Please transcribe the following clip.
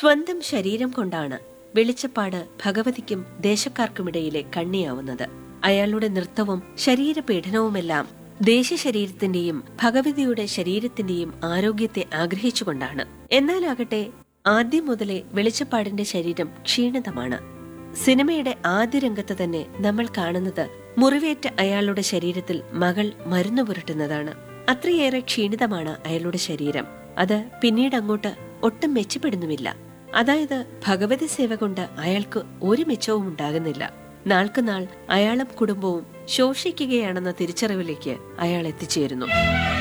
സ്വന്തം ശരീരം കൊണ്ടാണ് വെളിച്ചപ്പാട് ഭഗവതിക്കും ദേശക്കാർക്കുമിടയിലെ കണ്ണിയാവുന്നത് അയാളുടെ നൃത്തവും ശരീരപീഡനവുമെല്ലാം ദേശശരീരത്തിന്റെയും ഭഗവതിയുടെ ശരീരത്തിന്റെയും ആരോഗ്യത്തെ ആഗ്രഹിച്ചുകൊണ്ടാണ് എന്നാലാകട്ടെ ആദ്യം മുതലേ വെളിച്ചപ്പാടിന്റെ ശരീരം ക്ഷീണിതമാണ് സിനിമയുടെ ആദ്യ രംഗത്ത് തന്നെ നമ്മൾ കാണുന്നത് മുറിവേറ്റ അയാളുടെ ശരീരത്തിൽ മകൾ മരുന്ന് പുരട്ടുന്നതാണ് അത്രയേറെ ക്ഷീണിതമാണ് അയാളുടെ ശരീരം അത് പിന്നീട് അങ്ങോട്ട് ഒട്ടും മെച്ചപ്പെടുന്നുമില്ല അതായത് ഭഗവതി സേവ കൊണ്ട് അയാൾക്ക് ഒരു മെച്ചവും ഉണ്ടാകുന്നില്ല നാൾക്കുനാൾ അയാളും കുടുംബവും ശോഷിക്കുകയാണെന്ന തിരിച്ചറിവിലേക്ക് അയാൾ എത്തിച്ചേരുന്നു